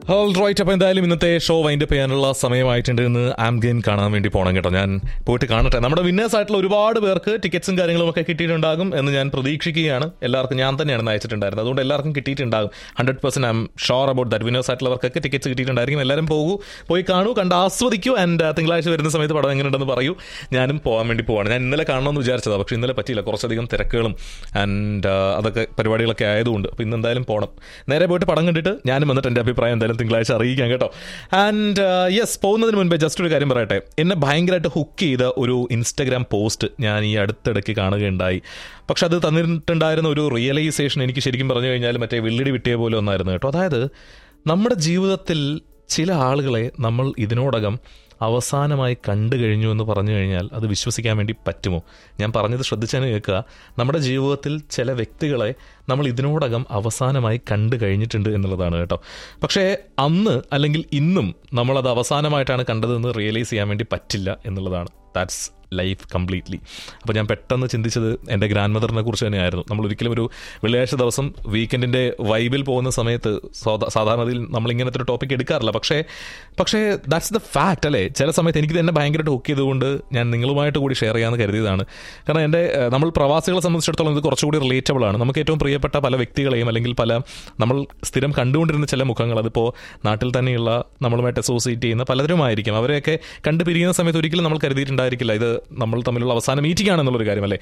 Right അപ്പോൾ എന്തായാലും ഇന്നത്തെ ഷോ വൈൻഡപ്പ് ചെയ്യാനുള്ള സമയമായിട്ടുണ്ട് ഇന്ന് ആം ഗെയിം കാണാൻ വേണ്ടി പോകണം കേട്ടോ ഞാൻ പോയിട്ട് കാണട്ടെ നമ്മുടെ വിന്നേഴ്സ് ആയിട്ടുള്ള ഒരുപാട് പേർക്ക് ടിക്കറ്റ്സും കാര്യങ്ങളും ഒക്കെ കിട്ടിയിട്ടുണ്ടാകും എന്ന് ഞാൻ പ്രതീക്ഷിക്കുകയാണ് എല്ലാവർക്കും ഞാൻ തന്നെയാണ് അയച്ചിട്ടുണ്ടായിരുന്നത് അതുകൊണ്ട് എല്ലാവർക്കും കിട്ടിയിട്ടുണ്ടാകും hundred percent I'm sure about that winners ആയിട്ടുള്ളവർക്കൊക്കെ ടിക്കറ്റ്സ് കിട്ടിയിട്ടുണ്ടായിരിക്കും എല്ലാവരും പോകൂ പോയി കാണൂ കണ്ട് ആസ്വദിക്കൂ ആൻഡ് തിങ്കളാഴ്ച വരുന്ന സമയത്ത് പടം എങ്ങനെയുണ്ടെന്ന് പറയൂ ഞാനും പോകാൻ വേണ്ടി പോവാണ് ഞാൻ ഇന്നലെ കാണണമെന്ന് വിചാരിച്ചതാണ് പക്ഷേ ഇന്നലെ പറ്റിയില്ല കുറച്ചധികം തിരക്കുകളും ആൻഡ് അതൊക്കെ പരിപാടികളൊക്കെ ആയതുകൊണ്ട് അപ്പോൾ ഇന്ന് എന്തായാലും പോകണം നേരെ പോയിട്ട് പടം കണ്ടിട്ട് ഞാനും വന്നിട്ട് എൻ്റെ അഭിപ്രായം എന്തായാലും തിങ്കളാഴ്ച അറിയിക്കാം കേട്ടോ ആൻഡ് യെസ് പോകുന്നതിന് മുൻപേ ജസ്റ്റ് ഒരു കാര്യം പറയട്ടെ എന്നെ ഭയങ്കരമായിട്ട് ഹുക്ക് ചെയ്ത ഒരു ഇൻസ്റ്റഗ്രാം പോസ്റ്റ് ഞാൻ ഈ അടുത്തിടയ്ക്ക് കാണുകയുണ്ടായി പക്ഷെ അത് തന്നിട്ടുണ്ടായിരുന്ന ഒരു റിയലൈസേഷൻ എനിക്ക് ശരിക്കും പറഞ്ഞു കഴിഞ്ഞാൽ മറ്റേ വെള്ളിടി വിട്ടിയ പോലെ ഒന്നായിരുന്നു കേട്ടോ അതായത് നമ്മുടെ ജീവിതത്തിൽ ചില ആളുകളെ നമ്മൾ ഇതിനോടകം അവസാനമായി കണ്ടു കഴിഞ്ഞു എന്ന് പറഞ്ഞു കഴിഞ്ഞാൽ അത് വിശ്വസിക്കാൻ വേണ്ടി പറ്റുമോ ഞാൻ പറഞ്ഞത് ശ്രദ്ധിച്ചാൽ കേൾക്കുക നമ്മുടെ ജീവിതത്തിൽ ചില വ്യക്തികളെ നമ്മൾ ഇതിനോടകം അവസാനമായി കണ്ടു കഴിഞ്ഞിട്ടുണ്ട് എന്നുള്ളതാണ് കേട്ടോ പക്ഷേ അന്ന് അല്ലെങ്കിൽ ഇന്നും നമ്മളത് അവസാനമായിട്ടാണ് കണ്ടതെന്ന് റിയലൈസ് ചെയ്യാൻ വേണ്ടി പറ്റില്ല എന്നുള്ളതാണ് ദാറ്റ്സ് ലൈഫ് കംപ്ലീറ്റ്ലി അപ്പോൾ ഞാൻ പെട്ടെന്ന് ചിന്തിച്ചത് എൻ്റെ ഗ്രാൻഡ് മദറിനെ കുറിച്ച് തന്നെയായിരുന്നു നമ്മൾ ഒരിക്കലും ഒരു വെള്ളിയാഴ്ച ദിവസം വീക്കെൻഡിൻ്റെ വൈബിൽ പോകുന്ന സമയത്ത് സാധാരണയിൽ നമ്മൾ ഇങ്ങനത്തെ ഒരു ടോപ്പിക് എടുക്കാറില്ല പക്ഷേ പക്ഷേ ദാറ്റ്സ് ദ ഫാക്റ്റ് അല്ലേ ചില സമയത്ത് എനിക്ക് തന്നെ ഭയങ്കരമായിട്ട് ഹുക്ക് ചെയ്തുകൊണ്ട് ഞാൻ നിങ്ങളുമായിട്ട് കൂടി ഷെയർ ചെയ്യാമെന്ന് കരുതിയതാണ് കാരണം എൻ്റെ നമ്മൾ പ്രവാസികളെ സംബന്ധിച്ചിടത്തോളം ഇത് കുറച്ചുകൂടി റിലേറ്റബിൾ ആണ് നമുക്ക് ഏറ്റവും പ്രിയപ്പെട്ട പല വ്യക്തികളെയും അല്ലെങ്കിൽ പല നമ്മൾ സ്ഥിരം കണ്ടുകൊണ്ടിരുന്ന ചില മുഖങ്ങൾ അതിപ്പോൾ നാട്ടിൽ തന്നെയുള്ള നമ്മളുമായിട്ട് അസോസിയേറ്റ് ചെയ്യുന്ന പലരുമായിരിക്കും അവരെയൊക്കെ കണ്ടു പിരിയുന്ന സമയത്ത് ഒരിക്കലും നമ്മൾ കരുതിയിട്ടുണ്ടായിരിക്കില്ല ഇത് നമ്മൾ തമ്മിലുള്ള അവസാന മീറ്റിംഗ് ആണെന്നുള്ളൊരു കാര്യമല്ലേ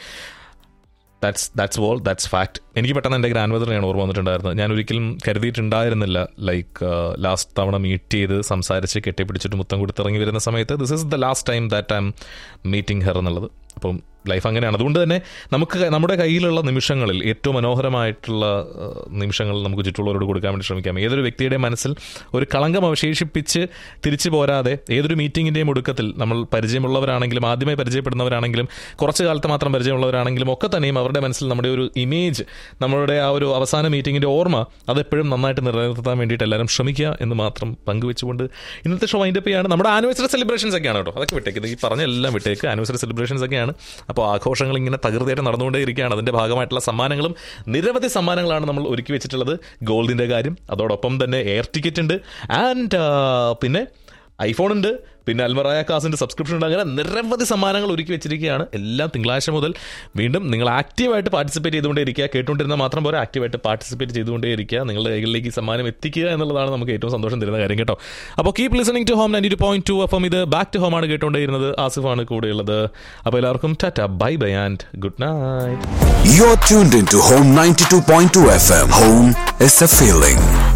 that's that's wall that's fact എനിക്ക് പെട്ടെന്ന് എൻ്റെ ഗ്രാൻഡ് മദറിനെയാണ് ഓർമ്മ വന്നിട്ടുണ്ടായിരുന്നത് ഞാൻ ഒരിക്കലും കരുതിയിട്ടുണ്ടായിരുന്നില്ല ലൈക്ക് ലാസ്റ്റ് തവണ മീറ്റ് ചെയ്ത് സംസാരിച്ച് കെട്ടിപ്പിടിച്ചിട്ട് മുത്തം കൊടുത്തിറങ്ങി വരുന്ന സമയത്ത് this is the last time that I'm meeting her എന്നുള്ളത് അപ്പം ലൈഫ് അങ്ങനെയാണ് അതുകൊണ്ട് തന്നെ നമുക്ക് നമ്മുടെ കയ്യിലുള്ള നിമിഷങ്ങളിൽ ഏറ്റവും മനോഹരമായിട്ടുള്ള നിമിഷങ്ങൾ നമുക്ക് ചുറ്റുള്ളവരോട് കൊടുക്കാൻ വേണ്ടി ശ്രമിക്കാം ഏതൊരു വ്യക്തിയുടെ മനസ്സിൽ ഒരു കളങ്കം അവശേഷിപ്പിച്ച് തിരിച്ചു പോരാതെ ഏതൊരു മീറ്റിങ്ങിൻ്റെയും ഒടുക്കത്തിൽ നമ്മൾ പരിചയമുള്ളവരാണെങ്കിലും ആദ്യമായി പരിചയപ്പെടുന്നവരാണെങ്കിലും കുറച്ച് കാലത്ത് മാത്രം പരിചയമുള്ളവരാണെങ്കിലും ഒക്കെ തന്നെയും അവരുടെ മനസ്സിൽ നമ്മുടെ ഒരു ഇമേജ് നമ്മളുടെ ആ ഒരു അവസാന മീറ്റിങ്ങിൻ്റെ ഓർമ്മ അതെപ്പോഴും നന്നായിട്ട് നിലനിർത്താൻ വേണ്ടിയിട്ട് എല്ലാവരും ശ്രമിക്കുക എന്ന് മാത്രം പങ്കുവെച്ചുകൊണ്ട് ഇന്നത്തെ ഷോ വൈൻഡപ്പ് ചെയ്യാണ് നമ്മുടെ ആനിവേഴ്സറി സെലിബ്രേഷൻസ് ഒക്കെയാണ് കേട്ടോ അതൊക്കെ വിട്ടേക്ക് ഈ പറഞ്ഞ എല്ലാം വിട്ടേക്ക് ആനിവേഴ്സറി സെലിബ്രേഷൻസ് ഒക്കെയാണ് അപ്പോൾ ആഘോഷങ്ങൾ ഇങ്ങനെ തകൃതിയായിട്ട് നടന്നുകൊണ്ടേ ഇരിക്കുകയാണ് അതിൻ്റെ ഭാഗമായിട്ടുള്ള സമ്മാനങ്ങളും നിരവധി സമ്മാനങ്ങളാണ് നമ്മൾ ഒരുക്കി വെച്ചിട്ടുള്ളത് ഗോൾഡിൻ്റെ കാര്യം അതോടൊപ്പം തന്നെ എയർ ടിക്കറ്റ് ഉണ്ട് ആൻഡ് പിന്നെ ഐഫോൺ ഉണ്ട് പിന്നെ അൽമറായ കാസിൻ്റെ സബ്സ്ക്രിപ്ഷൻ ഉണ്ട് അങ്ങനെ നിരവധി സമ്മാനങ്ങൾ ഒരുക്കി വെച്ചിരിക്കുകയാണ് എല്ലാം തിങ്കളാഴ്ച മുതൽ വീണ്ടും നിങ്ങൾ ആക്റ്റീവായിട്ട് പാർട്ടിസിപ്പേറ്റ് ചെയ്തുകൊണ്ടേ ഇരിക്കുക കേട്ടുകൊണ്ടിരുന്ന മാത്രം പോലെ ആക്റ്റീവായിട്ട് പാർട്ടിസിപ്പേറ്റ് ചെയ്തുകൊണ്ടേ ഇരിക്കുക നിങ്ങളുടെ കൈകളിലേക്ക് ഈ സമ്മാനം എത്തിക്കുക എന്നുള്ളതാണ് നമുക്ക് ഏറ്റവും സന്തോഷം തരുന്ന കാര്യം കേട്ടോ അപ്പോൾ keep listening to Home ninety two point two അപ്പം ഇത് ബാക്ക് ടു ഹോം ആണ് കേട്ടുകൊണ്ടേയിരുന്നത് ആസിഫാണ് കൂടെയുള്ളത് അപ്പോൾ എല്ലാവർക്കും tata bye bye and good night You're tuned into Home 92.2 FM. Home is a feeling.